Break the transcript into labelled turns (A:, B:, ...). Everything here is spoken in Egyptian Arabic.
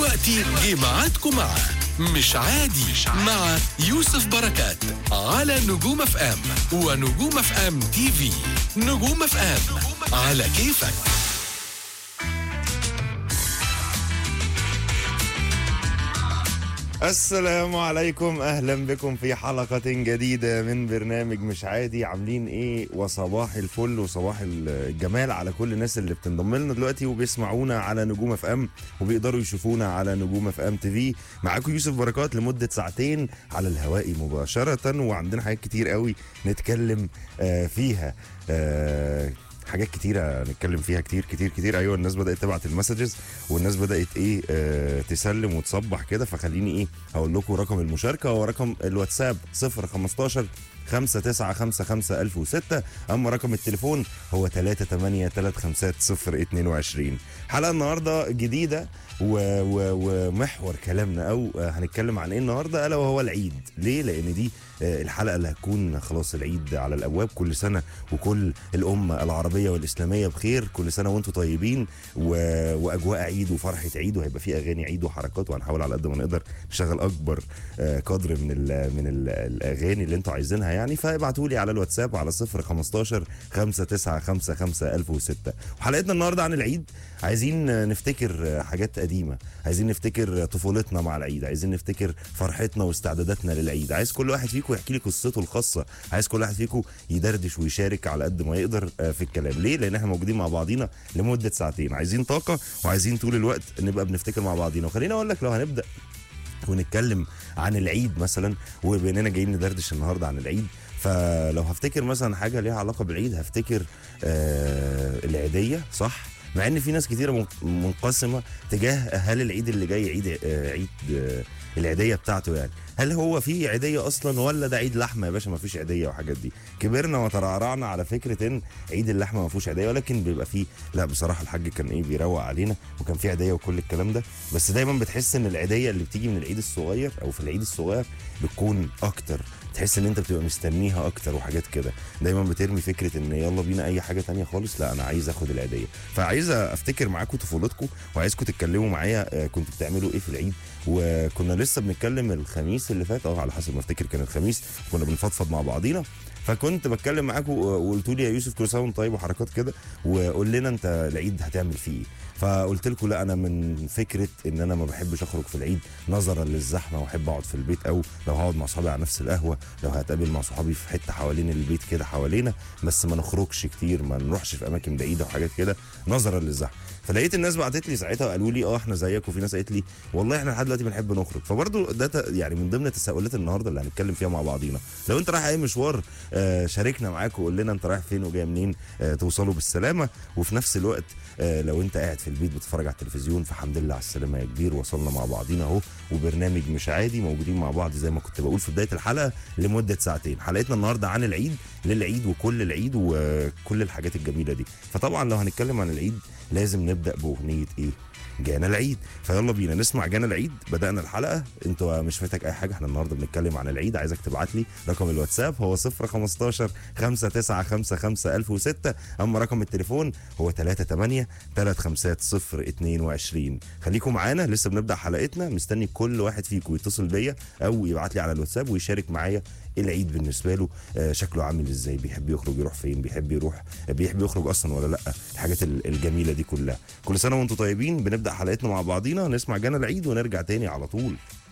A: دلوقتي جه ميعادكم مع مش عادي مع يوسف بركات على نجوم اف ام ونجوم اف ام تي في نجوم اف ام على كيفك
B: السلام عليكم اهلا بكم في حلقة جديدة من برنامج مش عادي عاملين ايه وصباح الفل وصباح الجمال على كل الناس اللي بتنضم لنا دلوقتي وبيسمعونا على نجوم اف ام وبيقدروا يشوفونا على نجوم اف ام تي في معاكم يوسف بركات لمدة ساعتين على الهواء مباشرة وعندنا حاجات كتير قوي نتكلم آه، فيها آه، حاجات كتيرة نتكلم فيها كتير كتير كتير ايوه الناس بدأت تبعت المسجز والناس بدأت ايه آه تسلم وتصبح كده فخليني ايه هقول لكم رقم المشاركة هو رقم الواتساب 015 5 9 5 5 1006 اما رقم التليفون هو 3 8 3 5 0 22 حلقة النهاردة جديدة و و ومحور كلامنا او آه، هنتكلم عن ايه النهارده الا وهو العيد ليه لان دي آه، الحلقه اللي هتكون خلاص العيد على الابواب كل سنه وكل الامه العربيه والاسلاميه بخير كل سنه وانتم طيبين و... واجواء عيد وفرحه عيد وهيبقى في اغاني عيد وحركات وهنحاول على قد ما نقدر نشغل اكبر آه، قدر من ال... من ال... الاغاني اللي انتم عايزينها يعني فابعتوا لي على الواتساب على 015 5955 1006 وحلقتنا النهارده عن العيد عايزين آه، نفتكر آه، حاجات قديمه عايزين نفتكر طفولتنا مع العيد عايزين نفتكر فرحتنا واستعداداتنا للعيد عايز كل واحد فيكم يحكي لي قصته الخاصه عايز كل واحد فيكم يدردش ويشارك على قد ما يقدر آه، في الكلام ليه لان احنا موجودين مع بعضينا لمده ساعتين عايزين طاقه وعايزين طول الوقت نبقى بنفتكر مع بعضينا وخليني اقول لك لو هنبدا ونتكلم عن العيد مثلا وباننا جايين ندردش النهارده عن العيد فلو هفتكر مثلا حاجه ليها علاقه بالعيد هفتكر آه العيديه صح مع ان في ناس كتيره من- منقسمه تجاه هل العيد اللي جاي عيد آه عيد آه العيديه بتاعته يعني هل هو في عيديه اصلا ولا ده عيد لحمه يا باشا ما فيش عيديه وحاجات دي كبرنا وترعرعنا على فكره ان عيد اللحمه ما فيهوش عيديه ولكن بيبقى فيه لا بصراحه الحاج كان ايه بيروق علينا وكان في عيديه وكل الكلام ده بس دايما بتحس ان العيديه اللي بتيجي من العيد الصغير او في العيد الصغير بتكون اكتر تحس ان انت بتبقى مستنيها اكتر وحاجات كده دايما بترمي فكره ان يلا بينا اي حاجه تانية خالص لا انا عايز اخد العيديه فعايز افتكر معاكم طفولتكم وعايزكم تتكلموا معايا آه، كنتوا بتعملوا ايه في العيد وكنا لسه بنتكلم الخميس اللي فات اه على حسب ما افتكر كان الخميس كنا بنفضفض مع بعضينا فكنت بتكلم معاكم وقلتوا لي يا يوسف كل سنه وانت طيب وحركات كده وقول لنا انت العيد هتعمل فيه ايه فقلت لكم لا انا من فكره ان انا ما بحبش اخرج في العيد نظرا للزحمه واحب اقعد في البيت او لو هقعد مع صحابي على نفس القهوه لو هتقابل مع صحابي في حته حوالين البيت كده حوالينا بس ما نخرجش كتير ما نروحش في اماكن بعيده وحاجات كده نظرا للزحمه فلقيت الناس بعتت لي ساعتها وقالوا لي اه احنا زيك وفي ناس قالت لي والله احنا لحد دلوقتي بنحب نخرج فبرضه ده ت- يعني من ضمن تساؤلات النهارده اللي هنتكلم فيها مع بعضينا لو انت رايح اي مشوار آه شاركنا معاك وقول لنا انت رايح فين وجاي منين آه توصلوا بالسلامه وفي نفس الوقت آه لو انت قاعد في البيت بتتفرج على التلفزيون فالحمد لله على السلامه يا كبير وصلنا مع بعضينا اهو وبرنامج مش عادي موجودين مع بعض زي ما كنت بقول في بدايه الحلقه لمده ساعتين حلقتنا النهارده عن العيد للعيد وكل العيد وكل الحاجات الجميله دي فطبعا لو هنتكلم عن العيد لازم نبدا باغنيه ايه جانا العيد فيلا بينا نسمع جانا العيد بدأنا الحلقة انتوا مش فاتك اي حاجة احنا النهاردة بنتكلم عن العيد عايزك تبعت لي رقم الواتساب هو 015 5955 1006 اما رقم التليفون هو 38 350 22 خليكم معانا لسه بنبدأ حلقتنا مستني كل واحد فيكم يتصل بيا او يبعت لي على الواتساب ويشارك معايا العيد بالنسبه له آه، شكله عامل ازاي بيحب يخرج يروح فين بيحب يروح بيحب يخرج اصلا ولا لا الحاجات ال- الجميله دي كلها كل سنه وانتم طيبين بنبدا حلقتنا مع بعضينا نسمع جانا العيد ونرجع تاني على طول